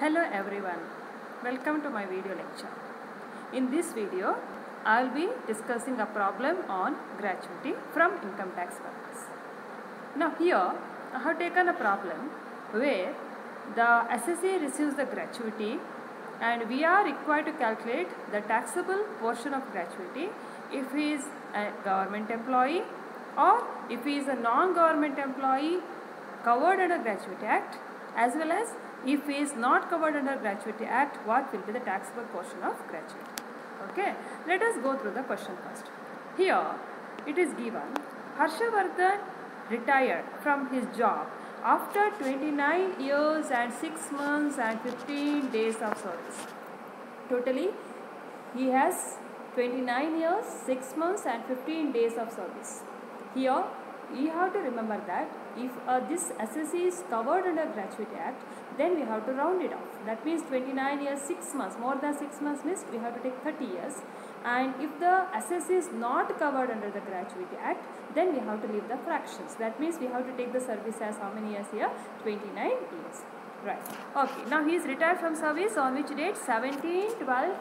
Hello everyone, welcome to my video lecture. In this video, I will be discussing a problem on gratuity from income tax purpose. Now here, I have taken a problem where the SSA receives the gratuity and we are required to calculate the taxable portion of gratuity if he is a government employee or if he is a non-government employee covered under gratuity act as well as if he is not covered under gratuity act what will be the taxable portion of gratuity okay let us go through the question first here it is given harshavardhan retired from his job after 29 years and 6 months and 15 days of service totally he has 29 years 6 months and 15 days of service here you have to remember that if uh, this SSC is covered under gratuity act then we have to round it off that means 29 years 6 months more than 6 months means we have to take 30 years and if the SSC is not covered under the gratuity act then we have to leave the fractions that means we have to take the service as how many years here 29 years right okay now he is retired from service on which date 17 12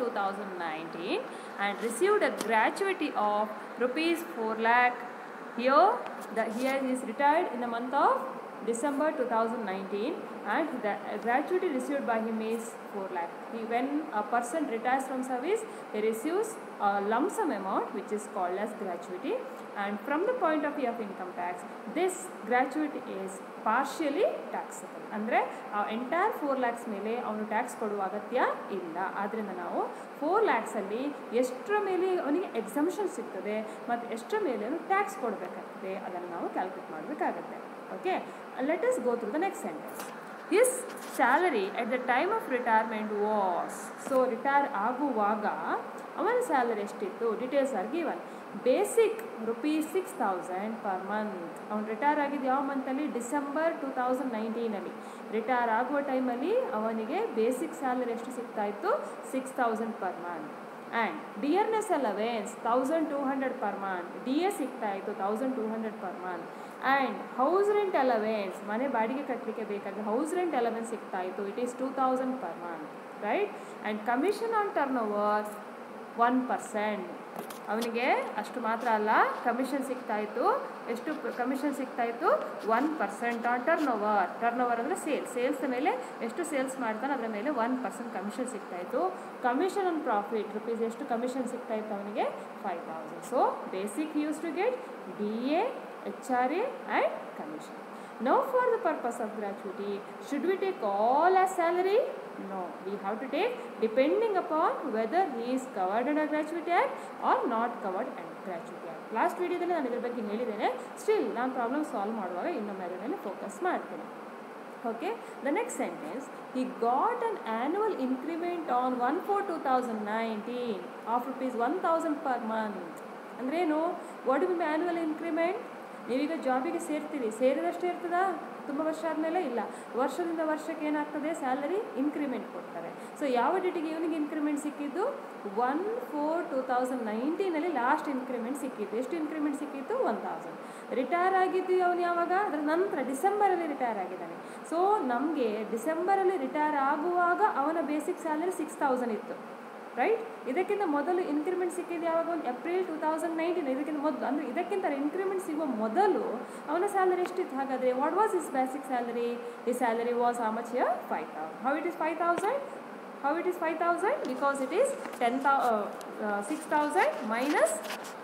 2019 and received a gratuity of rupees 4 lakh here the here he is retired in the month of December 2019 and the gratuity received by him is 4 lakh. He, when a person retires from service, he receives a lump sum amount which is called as gratuity and from the point of view of income tax, this gratuity is partially taxable. ಅಂದರೆ ಆ entire four lakhs ಮೇಲೆ ಅವನು tax ಕೊಡುವ ಅಗತ್ಯ ಇಲ್ಲ ಆದ್ದರಿಂದ ನಾವು four ಲ್ಯಾಕ್ಸಲ್ಲಿ ಎಷ್ಟರ ಮೇಲೆ ಅವನಿಗೆ ಎಕ್ಸಮ್ಷನ್ ಸಿಗ್ತದೆ ಮತ್ತು ಎಷ್ಟರ ಮೇಲೆ ಅವನು ಟ್ಯಾಕ್ಸ್ ಕೊಡಬೇಕಾಗ್ತದೆ ಅದನ್ನು ನಾವು ಕ್ಯಾಲ್ಕುಲೇಟ್ ಮಾಡಬೇಕಾಗತ್ತೆ okay let us go through the next sentence his salary at the time of retirement was so retire ಆಗುವಾಗ ಅವನ ಸ್ಯಾಲರಿ ಎಷ್ಟಿತ್ತು details are given basic rupees six thousand per month ಅವ್ನು ರಿಟೈರ್ ಆಗಿದ್ದು ಯಾವ ಮಂತಲ್ಲಿ ಡಿಸೆಂಬರ್ ಟೂ ತೌಸಂಡ್ ನೈನ್ಟೀನಲ್ಲಿ retire ಆಗುವ ಟೈಮಲ್ಲಿ ಅವನಿಗೆ ಬೇಸಿಕ್ ಸ್ಯಾಲರಿ ಎಷ್ಟು ಸಿಗ್ತಾ ಇತ್ತು six thousand per month and dearness allowance thousand two hundred per month D A ಸಿಗ್ತಾ ಇತ್ತು thousand two hundred per month and house rent allowance ಮನೆ ಬಾಡಿಗೆ ಕಟ್ಟಲಿಕ್ಕೆ ಬೇಕಾಗಿ ಹೌಸ್ ರೆಂಟ್ ಅಲವೆನ್ಸ್ ಸಿಗ್ತಾ ಇತ್ತು it is two thousand per month right and commission on turnover one percent ಅವನಿಗೆ ಅಷ್ಟು ಮಾತ್ರ ಅಲ್ಲ ಕಮಿಷನ್ ಸಿಗ್ತಾ ಇತ್ತು ಎಷ್ಟು ಕಮಿಷನ್ ಸಿಗ್ತಾ ಇತ್ತು one percent on turnover turnover ಅಂದರೆ ಸೇಲ್ಸ್ ಸೇಲ್ಸ್ ಮೇಲೆ ಎಷ್ಟು ಸೇಲ್ಸ್ ಮಾಡ್ತಾನೆ ಅದರ ಮೇಲೆ ಒನ್ ಪರ್ಸೆಂಟ್ ಕಮಿಷನ್ ಸಿಗ್ತಾ ಇತ್ತು ಕಮಿಷನ್ ಆನ್ ಪ್ರಾಫಿಟ್ ರುಪೀಸ್ ಎಷ್ಟು ಕಮಿಷನ್ ಸಿಗ್ತಾ ಇತ್ತು ಅವನಿಗೆ five thousand so basic used to get D A H R A and commission Now for the purpose of gratuity, should we take all as salary? No, we have to take depending upon whether he is covered under gratuity act or not covered under gratuity act. Last ವಿಡಿಯೋದಲ್ಲಿ ನಾನು ಇದ್ರ ಬಗ್ಗೆ ಹೇಳಿದ್ದೇನೆ still ನಾನು problem solve ಮಾಡುವಾಗ ಇನ್ನೊಮ್ಮೆ ಅದರ ಮೇಲೆ ಫೋಕಸ್ ಮಾಡ್ತೇನೆ okay the next sentence he got an annual increment on one four two thousand nineteen of rupees one thousand per month ಅಂದ್ರೇನು ವಾಟ್ ಬಿ ಆ್ಯನ್ಯುವಲ್ ಇನ್ಕ್ರಿಮೆಂಟ್ ನೀವೀಗ ಜಾಬಿಗೆ ಸೇರ್ತೀರಿ ಸೇರಿದಷ್ಟೇ ಇರ್ತದಾ ತುಂಬ ವರ್ಷ ಆದಮೇಲೆ ಇಲ್ಲ ವರ್ಷದಿಂದ ವರ್ಷಕ್ಕೆ ಏನಾಗ್ತದೆ ಸ್ಯಾಲರಿ ಇನ್ಕ್ರಿಮೆಂಟ್ ಕೊಡ್ತಾರೆ ಸೊ ಯಾವ ಡೇಟಿಗೆ ಇವನಿಗೆ ಇನ್ಕ್ರಿಮೆಂಟ್ ಸಿಕ್ಕಿದ್ದು ಒನ್ ಫೋರ್ ಟೂ ತೌಸಂಡ್ ನೈನ್ಟೀನಲ್ಲಿ ಲಾಸ್ಟ್ ಇನ್ಕ್ರಿಮೆಂಟ್ ಸಿಕ್ಕಿತ್ತು ಎಷ್ಟು ಇನ್ಕ್ರಿಮೆಂಟ್ ಸಿಕ್ಕಿತ್ತು ಒನ್ ತೌಸಂಡ್ ರಿಟೈರ್ ಆಗಿದ್ದು ಅವನು ಯಾವಾಗ ಅದರ ನಂತರ ಡಿಸೆಂಬರಲ್ಲಿ ರಿಟೈರ್ ಆಗಿದ್ದಾನೆ ಸೊ ನಮಗೆ ಡಿಸೆಂಬರಲ್ಲಿ ರಿಟೈರ್ ಆಗುವಾಗ ಅವನ ಬೇಸಿಕ್ ಸ್ಯಾಲರಿ ಸಿಕ್ಸ್ ತೌಸಂಡ್ ಇತ್ತು ರೈಟ್ ಇದಕ್ಕಿಂತ ಮೊದಲು ಇನ್ಕ್ರಿಮೆಂಟ್ ಸಿಕ್ಕಿದ್ದು ಯಾವಾಗ ಒಂದು ಏಪ್ರಿಲ್ ಟೂ ತೌಸಂಡ್ ನೈನ್ಟೀನ್ ಇದಕ್ಕಿಂತ ಮೊದಲು ಅಂದರೆ ಇದಕ್ಕಿಂತ ಇನ್ಕ್ರಿಮೆಂಟ್ ಸಿಗುವ ಮೊದಲು ಅವನ ಸ್ಯಾಲರಿ ಎಷ್ಟಿತ್ತು ಹಾಗಾದರೆ what was is basic salary ಈ salary was how much year five thousand how it is five thousand how it is five thousand because it is ten thou six thousand minus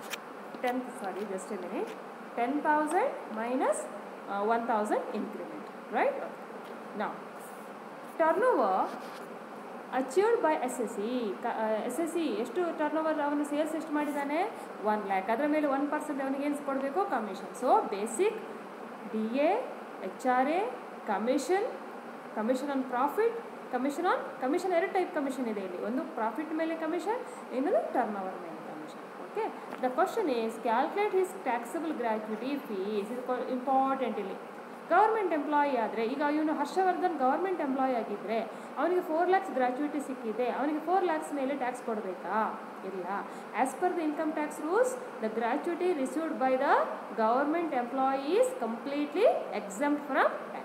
ten sorry just a minute ten thousand minus one thousand increment right ನಾವು turnover achieved by S S C ಕ S S C ಎಷ್ಟು turnover ಅವನು sales ಎಷ್ಟು ಮಾಡಿದ್ದಾನೆ one lac ಅದರ ಮೇಲೆ one percent ಅವನಿಗೆ ಏನು ಕೊಡಬೇಕು commission so basic D A H R A commission commission on profit commission on commission ಎರಡು ಟೈಪ್ ಕಮಿಷನ್ ಇದೆ ಇಲ್ಲಿ ಒಂದು ಪ್ರಾಫಿಟ್ ಮೇಲೆ ಕಮಿಷನ್ ಇನ್ನೊಂದು ಟರ್ನ್ ಓವರ್ ಮೇಲೆ commission okay the question is calculate his taxable gratuity fees ಇದು important ಇಲ್ಲಿ government employee ಆದರೆ ಈಗ ಇವನು ಹರ್ಷವರ್ಧನ್ ಗೌರ್ಮೆಂಟ್ ಎಂಪ್ಲಾಯಿ ಆಗಿದ್ದರೆ ಅವನಿಗೆ ಫೋರ್ ಲ್ಯಾಕ್ಸ್ ಗ್ರ್ಯಾಚ್ಯುಟಿ ಸಿಕ್ಕಿದೆ ಅವನಿಗೆ ಫೋರ್ ಲ್ಯಾಕ್ಸ್ ಮೇಲೆ ಟ್ಯಾಕ್ಸ್ ಕೊಡಬೇಕಾ ಇಲ್ಲ as per the income tax rules the gratuity received by the government employees completely exempt from tax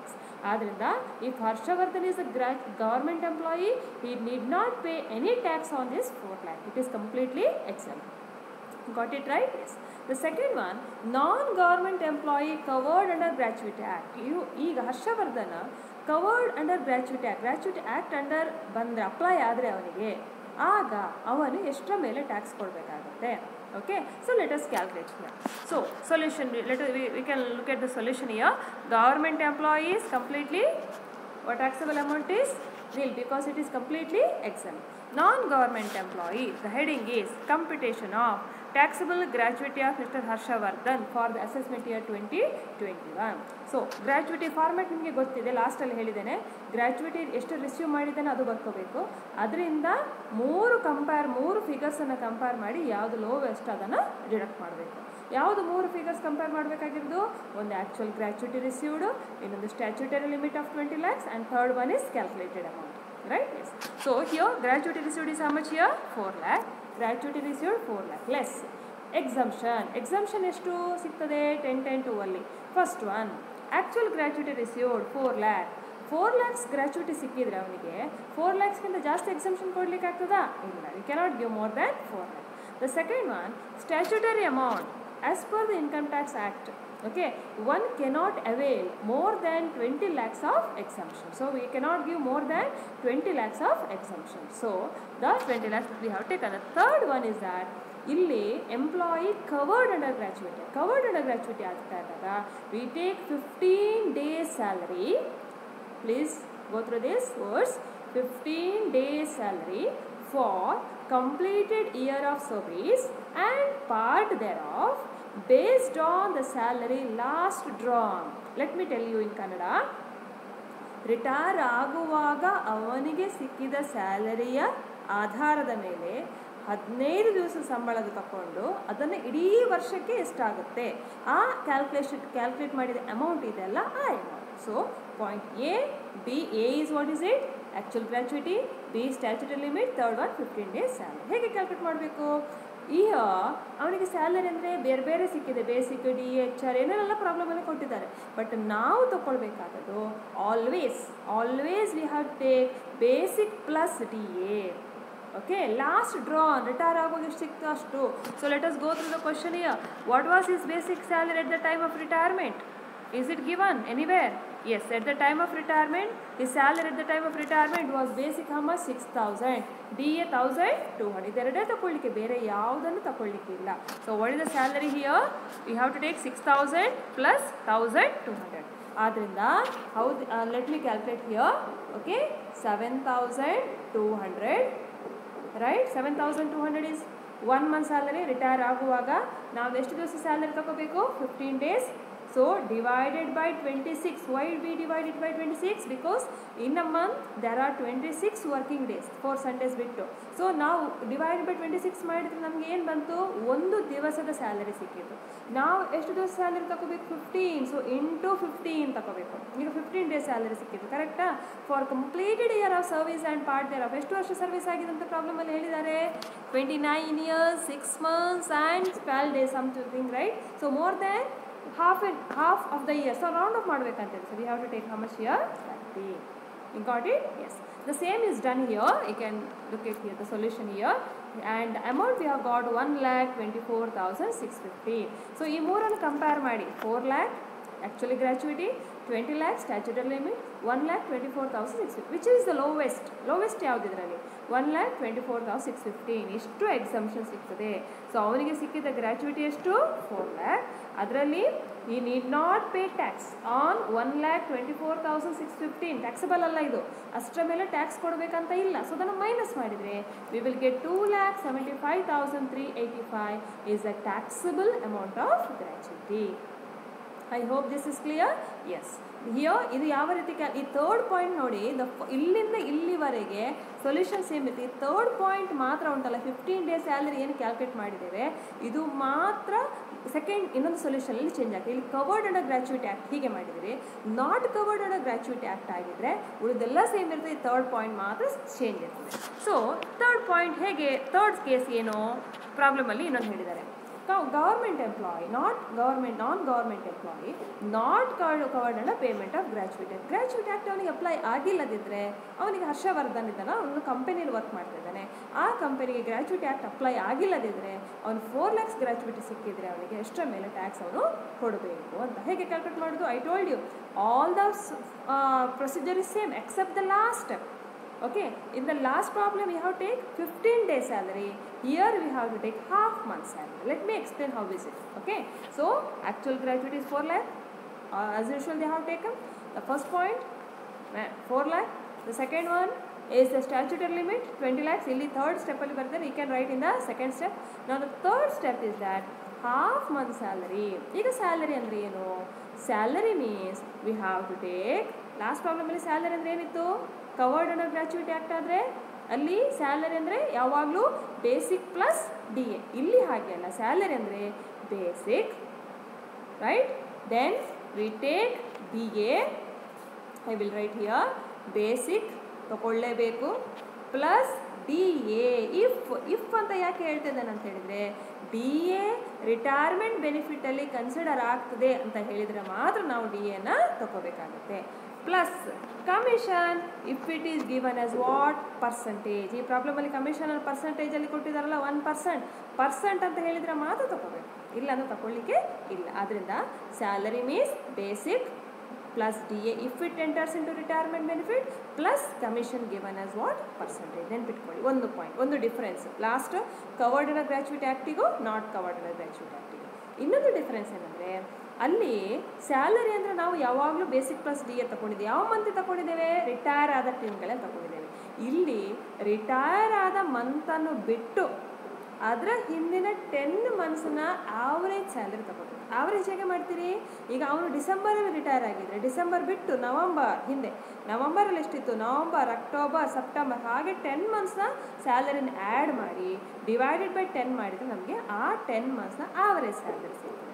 ಆದ್ದರಿಂದ ಇಫ್ ಹರ್ಷವರ್ಧನ್ ಇಸ್ ಅ ಗ್ರಾ government employee he need not pay any tax on this 4 lakh. It is completely exempt. Got it right? Yes. The second one, non-government employee covered under Gratuity Act. ಇವು ಈಗ Harshavardhana covered under gratuity act gratuity act under ಬಂದರೆ apply ಆದರೆ ಅವನಿಗೆ ಆಗ ಅವನು ಎಷ್ಟರ ಮೇಲೆ tax ಕೊಡಬೇಕಾಗುತ್ತೆ okay so let us calculate here so solution let we can look at the solution year government employees completely what taxable amount is nil because it is completely exempt. Non-government employee, the heading is computation of taxable gratuity of Mr. Harshavardhan for the assessment year 2021. So gratuity format ನಿಮಗೆ ಗೊತ್ತಿದೆ ಲಾಸ್ಟಲ್ಲಿ ಹೇಳಿದ್ದೇನೆ gratuity ಎಷ್ಟು receive ಮಾಡಿದ್ದಾನೆ ಅದು ಬರ್ಕೋಬೇಕು ಅದರಿಂದ ಮೂರು compare ಮೂರು ಫಿಗರ್ಸನ್ನು ಕಂಪೇರ್ ಮಾಡಿ ಯಾವುದು ಲೋವೆಸ್ಟ್ ಅದನ್ನು ಡಿಡಕ್ಟ್ ಮಾಡಬೇಕು ಯಾವುದು ಮೂರು ಫಿಗರ್ಸ್ ಕಂಪೇರ್ ಮಾಡಬೇಕಾಗಿರೋದು ಒಂದು ಆ್ಯಕ್ಚುಯಲ್ ಗ್ರ್ಯಾಚುಯಿಟಿ ರಿಸೀವ್ಡು ಇನ್ನೊಂದು statutory limit of twenty lakhs and third one is calculated amount right yes so here gratuity received is how much here four lakh gratuity received four lakh less exemption exemption ಎಷ್ಟು ಸಿಗ್ತದೆ ten ten two ಅಲ್ಲಿ first one actual gratuity received four lakh four lakhs gratuity ಸಿಕ್ಕಿದ್ರೆ ಅವನಿಗೆ four ಲ್ಯಾಕ್ಸ್ಗಿಂತ ಜಾಸ್ತಿ exemption ಕೊಡ್ಲಿಕ್ಕೆ ಆಗ್ತದಾ ಇಲ್ಲ we cannot give more than four lac the second one statutory amount as per the income tax act okay one cannot avail more than 20 lakhs of exemption so we cannot give more than 20 lakhs of exemption so the 20 lakhs that we have taken the third one is that ಇಲ್ಲಿ employee covered under gratuity covered under gratuity ಆಗ್ತಾ ಇದ್ದಾಗ we take fifteen days salary please go through this words fifteen days salary for completed year of service and part thereof based on the salary last drawn. Let me tell you in Kannada. Retire ಆಗುವಾಗ ಅವನಿಗೆ ಸಿಕ್ಕಿದ ಸ್ಯಾಲರಿಯ ಆಧಾರದ ಮೇಲೆ ಹದಿನೈದು ದಿವಸ ಸಂಬಳದ ತಗೊಂಡು ಅದನ್ನು ಇಡೀ ವರ್ಷಕ್ಕೆ ಎಷ್ಟಾಗುತ್ತೆ ಆ ಕ್ಯಾಲ್ಕುಲೇಷನ್ ಕ್ಯಾಲ್ಕುಲೇಟ್ ಮಾಡಿದ ಅಮೌಂಟ್ ಇದೆಲ್ಲ ಆ amount so point A B A is what is it actual gratuity B statutory limit third one fifteen days salary ಹೇಗೆ ಕ್ಯಾಲ್ಕುಲೇಟ್ ಮಾಡಬೇಕು ಈಗ ಅವನಿಗೆ ಸ್ಯಾಲರಿ ಅಂದರೆ ಬೇರೆ ಬೇರೆ ಸಿಕ್ಕಿದೆ ಬೇಸಿಕ್ ಡಿ ಎಚ್ ಆರ್ ಏನೇನೆಲ್ಲ ಪ್ರಾಬ್ಲಮನ್ನು ಕೊಟ್ಟಿದ್ದಾರೆ ಬಟ್ ನಾವು ತಗೊಳ್ಬೇಕಾದದ್ದು always always we have take basic plus D A okay last drawn retire ಆಗೋದು ಎಷ್ಟು ಸಿಕ್ತು ಅಷ್ಟು so let us go through the question here what was is basic salary at the time of retirement Is it given anywhere? Yes, at the time of retirement, his salary at the time of retirement was basic how much? 6000. DA 1200. ಇದೆರಡೇ ತಗೊಳ್ಳಿಕ್ಕೆ ಬೇರೆ ಯಾವುದನ್ನು ತಗೊಳ್ಳಿಕ್ಕಿಲ್ಲ so what is the salary here we have to take six thousand plus thousand two hundred ಆದ್ದರಿಂದ ಹೌದು let me calculate here okay seven thousand two hundred right seven thousand two hundred is one month salary retire ಆಗುವಾಗ ನಾವು ಎಷ್ಟು ದಿವಸ salary ತಗೋಬೇಕು fifteen days So divided by 26. Why we divide it by 26? Because in a month there are 26 working days. Four Sundays ಬಿಟ್ಟು so ನಾವು divide by twenty six ಮಾಡಿದ್ರೆ ನಮ್ಗೆ ಏನು ಬಂತು ಒಂದು ದಿವಸದ ಸ್ಯಾಲರಿ ಸಿಕ್ಕಿತ್ತು ನಾವು ಎಷ್ಟು ದಿವಸ ಸ್ಯಾಲರಿ ತಗೋಬೇಕು ಫಿಫ್ಟೀನ್ ಸೊ ಇಂಟು ಫಿಫ್ಟೀನ್ ತಗೋಬೇಕು ಈಗ ಫಿಫ್ಟೀನ್ ಡೇಸ್ ಸ್ಯಾಲರಿ ಸಿಕ್ಕಿತ್ತು ಕರೆಕ್ಟಾ for completed year of service and part there thereof ಎಷ್ಟು ವರ್ಷ ಸರ್ವಿಸ್ ಆಗಿದೆ ಅಂತ ಪ್ರಾಬ್ಲಮಲ್ಲಿ ಹೇಳಿದ್ದಾರೆ twenty nine years six months and twelve days something right so more than half and half of the year so round off ಮಾಡಬೇಕಂತೇಳಿ so we have to take how much here 30 you got it yes the same is done here you can look at here the solution here and amount we have got 1 lakh 24650 so ಈ ಮೂರನ್ನು compare ಮಾಡಿ 4 lakh actually gratuity 20 lakh statutory limit 1 lakh 24650 which is the lowest lowest ಯಾವ್ದು ಇದರಲ್ಲಿ one lakh twenty four thousand six fifteen ಇಷ್ಟು exemption ಸಿಗ್ತದೆ so ಅವನಿಗೆ ಸಿಕ್ಕಿದ gratuity ಎಷ್ಟು ಫೋರ್ ಲ್ಯಾಕ್ ಅದರಲ್ಲಿ ಈ need not pay tax on one lakh twenty four thousand six fifteen taxable ಅಲ್ಲ ಇದು ಅಷ್ಟರ ಮೇಲೆ ಟ್ಯಾಕ್ಸ್ ಕೊಡಬೇಕಂತ ಇಲ್ಲ ಸೊ ಅದನ್ನು ಮೈನಸ್ ಮಾಡಿದರೆ we will get two lakh seventy five thousand three eighty five is a taxable amount of gratuity I hope this is clear yes ಹಿಯೋ ಇದು ಯಾವ ರೀತಿ ಕ್ಯಾ ಈ ಥರ್ಡ್ ಪಾಯಿಂಟ್ ನೋಡಿ ದ ಇಲ್ಲಿಂದ ಇಲ್ಲಿವರೆಗೆ ಸೊಲ್ಯೂಷನ್ ಸೇಮ್ ಇತ್ತು ಈ ಥರ್ಡ್ ಪಾಯಿಂಟ್ ಮಾತ್ರ ಉಂಟಲ್ಲ ಫಿಫ್ಟೀನ್ ಡೇಸ್ ಸ್ಯಾಲರಿ ಏನು ಕ್ಯಾಲ್ಕುಲೇಟ್ ಮಾಡಿದ್ದೇವೆ ಇದು ಮಾತ್ರ ಸೆಕೆಂಡ್ ಇನ್ನೊಂದು ಸೊಲ್ಯೂಷನಲ್ಲಿ ಚೇಂಜ್ ಆಗ್ತದೆ ಇಲ್ಲಿ ಕವರ್ಡ್ ಅಂಡರ್ ಗ್ರ್ಯಾಚುಯಿಟಿ ಆ್ಯಕ್ಟ್ ಹೀಗೆ ಮಾಡಿದರೆ not covered under gratuity act ಆಗಿದ್ರೆ ಉಳಿದೆಲ್ಲ ಸೇಮ್ ಇರ್ತದೆ ಥರ್ಡ್ ಪಾಯಿಂಟ್ ಮಾತ್ರ ಚೇಂಜ್ ಇರ್ತದೆ ಸೊ ಥರ್ಡ್ ಪಾಯಿಂಟ್ ಹೇಗೆ ಥರ್ಡ್ ಕೇಸ್ ಏನು ಪ್ರಾಬ್ಲಮಲ್ಲಿ ಇನ್ನೊಂದು ಹೇಳಿದ್ದಾರೆ government employee not government non government employee not covered covered under payment of gratuity gratuity act ಅವನಿಗೆ ಅಪ್ಲೈ ಆಗಿಲ್ಲದಿದ್ದರೆ ಅವನಿಗೆ ಹರ್ಷವರ್ಧನ್ ಇದ್ದಾನೆ ಅವನು ಕಂಪನಿಯಲ್ಲಿ ವರ್ಕ್ ಮಾಡ್ತಾ ಇದ್ದಾನೆ ಆ ಕಂಪನಿಗೆ ಗ್ರ್ಯಾಚುಯಿಟಿ ಆ್ಯಕ್ಟ್ ಅಪ್ಲೈ ಆಗಿಲ್ಲದಿದ್ದರೆ ಅವನು ಫೋರ್ ಲ್ಯಾಕ್ಸ್ ಗ್ರ್ಯಾಚುಯಿಟಿ ಸಿಕ್ಕಿದ್ರೆ ಅವನಿಗೆ ಎಷ್ಟರ ಮೇಲೆ ಟ್ಯಾಕ್ಸ್ ಅವನು ಕೊಡಬೇಕು ಅಂತ ಹೇಗೆ ಕ್ಯಾಲ್ಕುಲೇಟ್ ಮಾಡೋದು I told you all the procedure is same except the last step okay in the last problem we have to take 15 day salary here we have to take half month salary let me explain how is it okay so actual gratuity is 4 lakh uh, as usual they have taken the first point uh, 4 lakh the second one is the statutory limit 20 lakhs ಇಲ್ಲಿ third step ಅಲ್ಲಿ ಬರ್ತದೆ you can write in the second step now the third step is that half month salary ಈಗ salary ಅಂದರೆ ಏನು salary means we have to take last ಪ್ರಾಬ್ಲಮಲ್ಲಿ salary ಅಂದರೆ ಏನಿತ್ತು covered under gratuity act ಆದರೆ ಅಲ್ಲಿ ಸ್ಯಾಲರಿ ಅಂದರೆ ಯಾವಾಗಲೂ ಬೇಸಿಕ್ ಪ್ಲಸ್ ಡಿ ಎ ಇಲ್ಲಿ ಹಾಗೆ ಅಲ್ಲ ಸ್ಯಾಲರಿ ಅಂದರೆ basic right then we take D A I will write here basic ತಗೊಳ್ಳೇಬೇಕು plus D A if if ಅಂತ ಯಾಕೆ ಹೇಳ್ತಿದ್ದಾನೆ ಅಂತ ಹೇಳಿದರೆ ಡಿ ಎ ರಿಟೈರ್ಮೆಂಟ್ ಬೆನಿಫಿಟಲ್ಲಿ ಕನ್ಸಿಡರ್ ಆಗ್ತದೆ ಅಂತ ಹೇಳಿದರೆ ಮಾತ್ರ ನಾವು ಡಿ ಎನ ತಗೋಬೇಕಾಗುತ್ತೆ plus commission if it is given as what percentage ಈ ಪ್ರಾಬ್ಲಮಲ್ಲಿ ಕಮಿಷನ್ ಪರ್ಸಂಟೇಜಲ್ಲಿ ಕೊಟ್ಟಿದ್ದಾರಲ್ಲ ಒನ್ ಪರ್ಸೆಂಟ್ ಪರ್ಸೆಂಟ್ ಅಂತ ಹೇಳಿದರೆ ಮಾತ್ರ ತಗೋಬೇಕು ಇಲ್ಲ ಅಂತ ತಗೊಳ್ಳಿಕ್ಕೆ ಇಲ್ಲ ಆದ್ದರಿಂದ salary means basic plus D A if it enters into retirement benefit plus commission given as what percentage ನೆನ್ಪಿಟ್ಕೊಳ್ಳಿ ಒಂದು ಪಾಯಿಂಟ್ ಒಂದು difference last covered in gratuity ಆ್ಯಕ್ಟಿಗೂ ನಾಟ್ ಕವರ್ಡ್ ಇನ್ ಗ್ರ್ಯಾಚುಯಿಟಿ ಆ್ಯಕ್ಟಿಗೂ ಇನ್ನೊಂದು ಡಿಫರೆನ್ಸ್ ಏನಂದರೆ ಅಲ್ಲಿ ಸ್ಯಾಲರಿ ಅಂದರೆ ನಾವು ಯಾವಾಗಲೂ ಬೇಸಿಕ್ ಪ್ಲಸ್ ಡಿ ಎ ತಗೊಂಡಿದ್ದೇವೆ ಯಾವ ಮಂತ್ ತಗೊಂಡಿದ್ದೇವೆ ರಿಟೈರ್ ಆದ ಟೀಮ್ಗಳಲ್ಲಿ ತಗೊಂಡಿದ್ದೇವೆ ಇಲ್ಲಿ ರಿಟೈರ್ ಆದ ಮಂತನ್ನು ಬಿಟ್ಟು ಅದರ ಹಿಂದಿನ ಟೆನ್ ಮಂತ್ಸ್ನ ಆವ್ರೇಜ್ ಸ್ಯಾಲರಿ ತಗೋಬೇಕು ಆವ್ರೇಜ್ ಹೇಗೆ ಮಾಡ್ತೀರಿ ಈಗ ಅವನು ಡಿಸೆಂಬರಲ್ಲಿ ರಿಟೈರ್ ಆಗಿದ್ರೆ ಡಿಸೆಂಬರ್ ಬಿಟ್ಟು ನವಂಬರ್ ಹಿಂದೆ ನವಂಬರಲ್ಲಿ ಎಷ್ಟಿತ್ತು ನವಂಬರ್ ಅಕ್ಟೋಬರ್ ಸೆಪ್ಟೆಂಬರ್ ಹಾಗೆ ಟೆನ್ ಮಂತ್ಸ್ನ ಸ್ಯಾಲರಿನ ಆ್ಯಡ್ ಮಾಡಿ ಡಿವೈಡೆಡ್ ಬೈ ಟೆನ್ ಮಾಡಿದರೆ ನಮಗೆ ಆ ಟೆನ್ ಮಂತ್ಸ್ನ ಆವರೇಜ್ ಸ್ಯಾಲರಿ ಸಿಗ್ತದೆ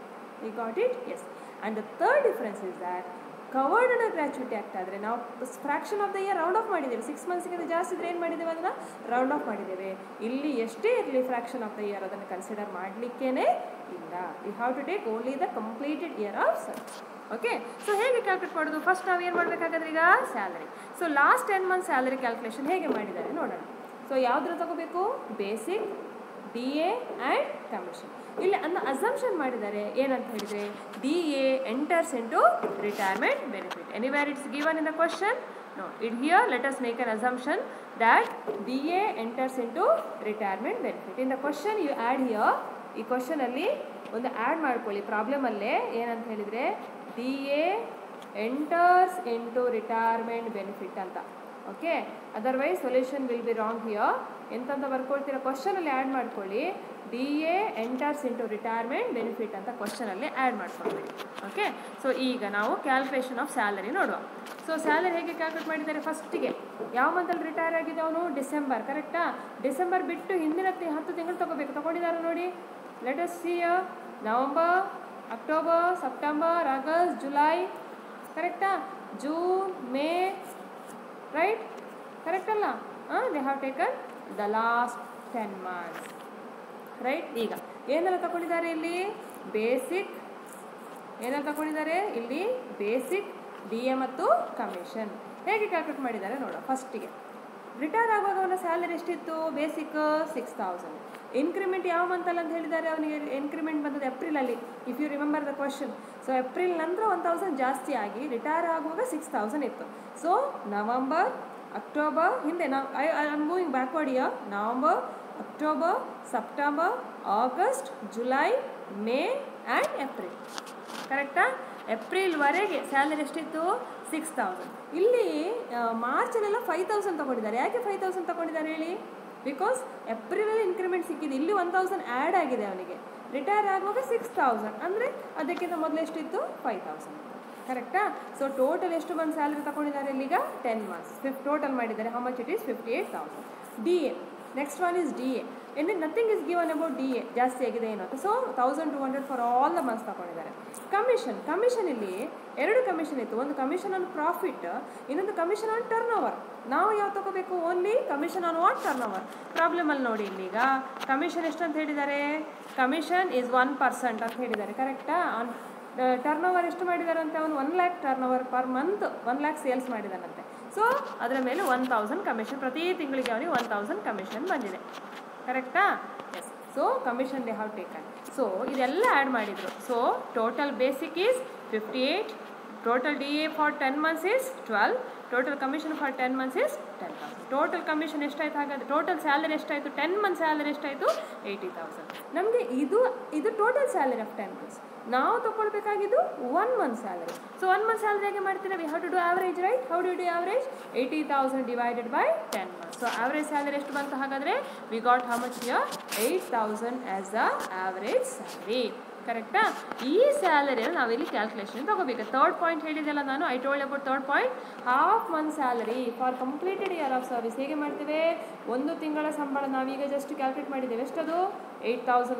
ಈ got it yes and the third difference is that covered under gratuity act ಆದರೆ ನಾವು fraction of the year round off ಮಾಡಿದ್ದೇವೆ ಸಿಕ್ಸ್ ಮಂತ್ಸ್ಗಿಂತ ಜಾಸ್ತಿ ಇದ್ರೆ ಏನು ಮಾಡಿದ್ದೇವೆ ಅದನ್ನು ರೌಂಡ್ ಆಫ್ ಮಾಡಿದ್ದೇವೆ ಇಲ್ಲಿ ಎಷ್ಟೇ ಇರಲಿ ಫ್ರ್ಯಾಕ್ಷನ್ ಆಫ್ ದ ಇಯರ್ ಅದನ್ನು ಕನ್ಸಿಡರ್ ಮಾಡಲಿಕ್ಕೇ ಇಲ್ಲ we have to take only the completed year of service okay so ಹೇಗೆ ಕ್ಯಾಲ್ಕುಲೇಟ್ ಮಾಡೋದು ಫಸ್ಟ್ ನಾವು ಏನು ಮಾಡಬೇಕಾದ್ರೆ ಈಗ salary so last ten month salary calculation ಹೇಗೆ ಮಾಡಿದ್ದಾರೆ ನೋಡೋಣ ಸೊ ಯಾವುದ್ರ ತಗೋಬೇಕು basic D A and commission ಇಲ್ಲಿ ಅನ್ನ ಅಸಂಪ್ಷನ್ ಮಾಡಿದ್ದಾರೆ ಏನಂತ ಹೇಳಿದರೆ D A enters into retirement benefit anywhere it's given in the question no it here let us make an assumption that D A enters into retirement benefit in the question you add here ಈ ಕ್ವಶನಲ್ಲಿ ಒಂದು add ಮಾಡ್ಕೊಳ್ಳಿ ಪ್ರಾಬ್ಲಮಲ್ಲೇ ಏನಂತ ಹೇಳಿದರೆ D A enters into retirement benefit ಅಂತ okay otherwise solution will be wrong here ಎಂತಂತ ಬರ್ಕೊಳ್ತೀರ ಕ್ವಶನಲ್ಲಿ ಆ್ಯಡ್ ಮಾಡ್ಕೊಳ್ಳಿ D A enters into retirement benefit ಅಂತ ಕ್ವಶನಲ್ಲಿ ಆ್ಯಡ್ ಮಾಡ್ಕೊಳ್ಬೇಡಿ ಓಕೆ ಸೊ ಈಗ ನಾವು ಕ್ಯಾಲ್ಕುಲೇಷನ್ ಆಫ್ ಸ್ಯಾಲರಿ ನೋಡುವ ಸೊ ಸ್ಯಾಲರಿ ಹೇಗೆ ಕ್ಯಾಲ್ಕುಲೇಟ್ ಮಾಡಿದ್ದಾರೆ ಫಸ್ಟಿಗೆ ಯಾವ ಮಂತಲ್ಲಿ ರಿಟೈರ್ ಆಗಿದೆ ಅವನು ಡಿಸೆಂಬರ್ ಕರೆಕ್ಟಾ ಡಿಸೆಂಬರ್ ಬಿಟ್ಟು ಹಿಂದಿನ ತಿ- ಹತ್ತು ತಿಂಗಳು ತಗೋಬೇಕು ತಗೊಂಡಿದ್ದಾರೆ ನೋಡಿ let us see November October September August July ಕರೆಕ್ಟಾ ಜೂನ್ ಮೇ ರೈಟ್ ಕರೆಕ್ಟ್ ಅಲ್ಲ they have taken the last ten months right ಈಗ ಏನೆಲ್ಲ ತಗೊಂಡಿದ್ದಾರೆ ಇಲ್ಲಿ ಬೇಸಿಕ್ ಏನೆಲ್ಲ ತಗೊಂಡಿದ್ದಾರೆ ಇಲ್ಲಿ ಬೇಸಿಕ್ ಡಿ ಎ ಮತ್ತು ಕಮಿಷನ್ ಹೇಗೆ ಕ್ಯಾಲ್ಕುಲೇಟ್ ಮಾಡಿದ್ದಾರೆ ನೋಡುವ ಫಸ್ಟಿಗೆ ರಿಟೈರ್ ಆಗುವಾಗ ಅವನ ಸ್ಯಾಲರಿ ಎಷ್ಟಿತ್ತು ಬೇಸಿಕ್ ಸಿಕ್ಸ್ ತೌಸಂಡ್ ಇನ್ಕ್ರಿಮೆಂಟ್ ಯಾವ ಮಂತಲ್ಲಿ ಅಂತ ಹೇಳಿದ್ದಾರೆ ಅವನಿಗೆ ಇನ್ಕ್ರಿಮೆಂಟ್ ಬಂದದ್ದು ಏಪ್ರಿಲಲ್ಲಿ if you remember the question so April ನಂತರ ಒನ್ ತೌಸಂಡ್ ಜಾಸ್ತಿ ಆಗಿ ರಿಟೈರ್ ಆಗುವಾಗ ಸಿಕ್ಸ್ ತೌಸಂಡ್ ಇತ್ತು ಸೊ ನವಂಬರ್ ಅಕ್ಟೋಬರ್ ಹಿಂದೆ ನಾವು I I am moving backward here November October September August July May and April ಕರೆಕ್ಟಾ ಏಪ್ರಿಲ್ವರೆಗೆ ಸ್ಯಾಲರಿ ಎಷ್ಟಿತ್ತು ಸಿಕ್ಸ್ ತೌಸಂಡ್ ಇಲ್ಲಿ ಆ, ಮಾರ್ಚಲ್ಲೆಲ್ಲ ಫೈವ್ ತೌಸಂಡ್ ತೊಗೊಂಡಿದ್ದಾರೆ ಯಾಕೆ ಫೈವ್ ತೌಸಂಡ್ ತೊಗೊಂಡಿದ್ದಾರೆ ಹೇಳಿ ಬಿಕಾಸ್ ಏಪ್ರಿಲಲ್ಲಿ ಇನ್ಕ್ರಿಮೆಂಟ್ ಸಿಕ್ಕಿದೆ ಇಲ್ಲಿ ಒನ್ ತೌಸಂಡ್ ಆ್ಯಡ್ ಆಗಿದೆ ಅವನಿಗೆ ರಿಟೈರ್ ಆಗುವಾಗ ಸಿಕ್ಸ್ ತೌಸಂಡ್ ಅಂದರೆ ಅದಕ್ಕಿಂತ ಮೊದಲು ಎಷ್ಟಿತ್ತು ಫೈವ್ ತೌಸಂಡ್ ಕರೆಕ್ಟಾ ಸೊ ಟೋಟಲ್ ಎಷ್ಟು ಮಂತ್ ಸ್ಯಾಲರಿ ತಗೊಂಡಿದ್ದಾರೆ ಇಲ್ಲಿಗ ಟೆನ್ ಮಂತ್ಸ್ ಫಿಫ್ ಟೋಟಲ್ ಮಾಡಿದ್ದಾರೆ how much it is fifty eight thousand D A next one is D A and nothing is given about D A ಜಾಸ್ತಿ ಆಗಿದೆ ಏನು ಅಂತ so thousand two hundred for all the months ತಗೊಂಡಿದ್ದಾರೆ commission commission ಇಲ್ಲಿ ಎರಡು commission ಇತ್ತು ಒಂದು commission on profit ಇನ್ನೊಂದು ಕಮಿಷನ್ ಆನ್ ಟರ್ನ್ ಓವರ್ ನಾವು ಯಾವ ತಗೋಬೇಕು only commission on what turnover ಪ್ರಾಬ್ಲಮಲ್ಲಿ ನೋಡಿ ಇಲ್ಲೀಗ ಕಮಿಷನ್ ಎಷ್ಟು ಅಂತ ಹೇಳಿದ್ದಾರೆ ಕಮಿಷನ್ ಈಸ್ ಒನ್ ಪರ್ಸೆಂಟ್ ಅಂತ ಹೇಳಿದ್ದಾರೆ ಕರೆಕ್ಟಾ ಆನ್ ಟರ್ನ್ ಓವರ್ ಎಷ್ಟು ಮಾಡಿದಾರಂತೆ ಅವನು one lakh turnover per month one lakh sales ಮಾಡಿದಾನಂತೆ ಸೊ ಅದರ ಮೇಲೆ ಒನ್ ತೌಸಂಡ್ ಕಮಿಷನ್ ಪ್ರತಿ ತಿಂಗಳಿಗೆ ಅವನಿಗೆ ಒನ್ ತೌಸಂಡ್ ಕಮಿಷನ್ ಬಂದಿದೆ ಕರೆಕ್ಟಾ yes so commission they have taken so ಇದೆಲ್ಲ ಆ್ಯಡ್ ಮಾಡಿದರು so total basic is fifty eight total D A for ten months is twelve total commission for ten months is ten thousand total commission ಎಷ್ಟಾಯ್ತು ಹಾಗಾದ್ರೆ total salary ಎಷ್ಟಾಯಿತು ten month salary ಎಷ್ಟಾಯಿತು eighty thousand ನಮಗೆ ಇದು ಇದು total salary of ten months ನಾವು ತಗೊಳ್ಬೇಕಾಗಿದ್ದು one month salary so one month salary ಹೇಗೆ ಮಾಡ್ತೀರಾ we have to do average right how do do average eighty thousand divided by ten months so average salary ಎಷ್ಟು ಬಂತು ಹಾಗಾದರೆ we got how much here eight thousand as a average salary ಕರೆಕ್ಟಾ ಈ ಸ್ಯಾಲರಿಯಲ್ಲಿ ನಾವಿಲ್ಲಿ calculation ತಗೋಬೇಕು third point ಹೇಳಿದೆಲ್ಲ ನಾನು I told about third point half month salary for completed year of service ಹೇಗೆ ಮಾಡ್ತೇವೆ ಒಂದು ತಿಂಗಳ ಸಂಬಳ ನಾವೀಗ ಜಸ್ಟ್ ಕ್ಯಾಲ್ಕುಲೇಟ್ ಮಾಡಿದ್ದೇವೆ ಎಷ್ಟದು ಏಯ್ಟ್ ತೌಸಂಡ್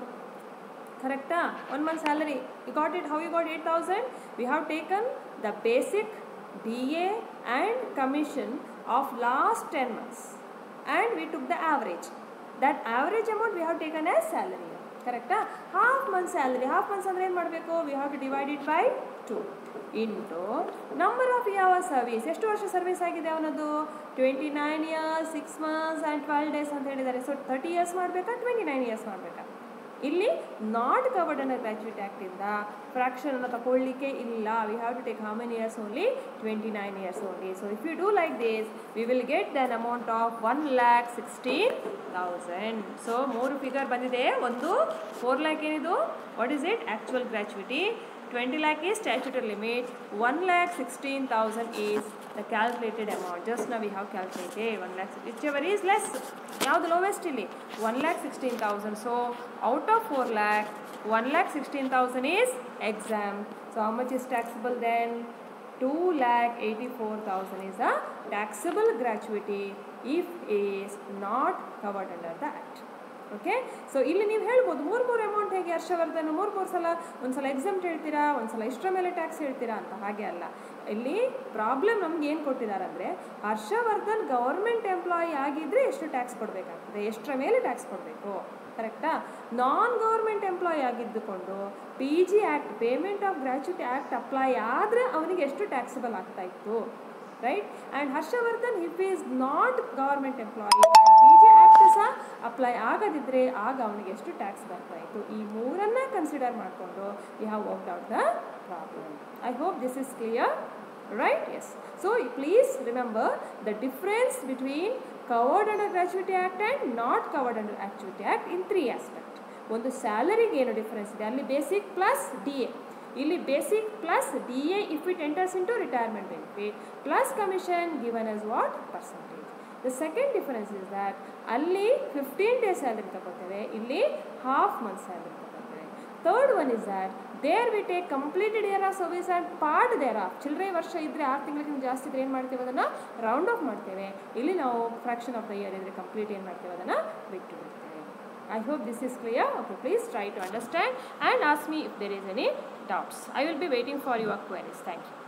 ಕರೆಕ್ಟಾ one month salary you got it how you got eight thousand we have taken the basic D A and commission of last ten months and we took the average that average amount we have taken as salary ಕರೆಕ್ಟಾ half month salary half months ಅಂದರೆ ಏನು ಮಾಡಬೇಕು we have to divide it by two into number of ಯಾವ service ಎಷ್ಟು ವರ್ಷ service ಆಗಿದೆ ಅವನದು twenty nine years six months and twelve days ಅಂತ ಹೇಳಿದ್ದಾರೆ ಸೊ ತರ್ಟಿ ಇಯರ್ಸ್ ಮಾಡಬೇಕಾ ಟ್ವೆಂಟಿ ನೈನ್ ಇಯರ್ಸ್ ಮಾಡಬೇಕಾ ಇಲ್ಲಿ ನಾಟ್ ಕವರ್ಡ್ ಅಂಡರ್ ಗ್ರ್ಯಾಚುಯಿಟಿ ಆ್ಯಕ್ಟಿಂದ ಫ್ರಾಕ್ಷನನ್ನು ತಗೊಳ್ಳಿಕ್ಕೆ ಇಲ್ಲ we have to take how many years only twenty nine years only so if you do like this we will get then amount of one lakh sixteen thousand so ಮೂರು figure ಬಂದಿದೆ ಒಂದು four lakh ಏನಿದು what is it actual gratuity twenty lakh is statutory limit one lakh sixteen thousand is the calculated amount just ನಾವು we have calculated one lakh whichever is less ಯಾವುದು lowest ಇಲ್ಲಿ one lakh sixteen thousand so out of four lakh one lakh sixteen thousand is exempt so how much is taxable then two lac eighty four thousand is a taxable gratuity if is not covered under the act okay so ಇಲ್ಲಿ ನೀವು ಹೇಳ್ಬೋದು ಮೂರು ಮೂರು amount ಹೇಗೆ ಹರ್ಷವರ್ಧನ್ ಮೂರು ಮೂರು ಸಲ ಒಂದು ಸಲ ಎಕ್ಸಾಮ್ಟ್ ಹೇಳ್ತೀರಾ ಒಂದು ಸಲ ಇಷ್ಟರ ಮೇಲೆ ಟ್ಯಾಕ್ಸ್ ಹೇಳ್ತೀರಾ ಅಂತ ಹಾಗೆ ಅಲ್ಲ ಇಲ್ಲಿ ಪ್ರಾಬ್ಲಮ್ ನಮ್ಗೆ ಏನು ಕೊಟ್ಟಿದ್ದಾರೆ ಅಂದರೆ ಹರ್ಷವರ್ಧನ್ ಗೌರ್ಮೆಂಟ್ ಎಂಪ್ಲಾಯಿ ಆಗಿದ್ದರೆ ಎಷ್ಟು ಟ್ಯಾಕ್ಸ್ ಕೊಡಬೇಕಾಗ್ತದೆ ಎಷ್ಟರ ಮೇಲೆ ಟ್ಯಾಕ್ಸ್ ಕೊಡಬೇಕು ಕರೆಕ್ಟಾ ನಾನ್ ಗೌರ್ಮೆಂಟ್ ಎಂಪ್ಲಾಯಿ ಆಗಿದ್ದುಕೊಂಡು P G act payment of gratuity act apply ಆದರೆ ಅವನಿಗೆ ಎಷ್ಟು ಟ್ಯಾಕ್ಸಿಬಲ್ ಆಗ್ತಾ ಇತ್ತು right and Harshavardhan if is not government employee P G act ಸಹ ಅಪ್ಲೈ ಆಗದಿದ್ದರೆ ಆಗ ಅವನಿಗೆ ಎಷ್ಟು ಟ್ಯಾಕ್ಸ್ ಬರ್ತಾ ಇತ್ತು ಈ ಮೂರನ್ನ ಕನ್ಸಿಡರ್ ಮಾಡಿಕೊಂಡು we have worked out the problem I hope this is clear right yes so please remember the difference between covered under gratuity act and not covered under gratuity act in three aspects ಒಂದು ಸ್ಯಾಲರಿಗೆ ಏನು difference ಇದೆ ಅಲ್ಲಿ basic plus D A ಇಲ್ಲಿ basic plus D A if it enters into retirement benefit plus commission given as what percentage the second difference is that ಅಲ್ಲಿ fifteen days salary ತಗೋತೇವೆ ಇಲ್ಲಿ half month salary ತಗೋತೇವೆ third one is that there we take completed year of service and part there of ಚಿಲ್ಲರೆ ವರ್ಷ ಇದ್ದರೆ ಆರು ತಿಂಗಳಿಗಿಂತ ಜಾಸ್ತಿ ಇದ್ರೆ ಏನು ಮಾಡ್ತೇವೆ ಅದನ್ನು ರೌಂಡ್ ಆಫ್ ಮಾಡ್ತೇವೆ ಇಲ್ಲಿ ನಾವು ಫ್ರಾಕ್ಷನ್ ಆಫ್ ದ ಇಯರ್ ಇದ್ದರೆ ಕಂಪ್ಲೀಟ್ ಏನು ಮಾಡ್ತೇವೆ ಅದನ್ನು ಬಿಟ್ಟು ಬಿಡ್ತೇವೆ I hope this is clear okay please try to understand and ask me if there is any doubts. I will be waiting for your queries. Thank you.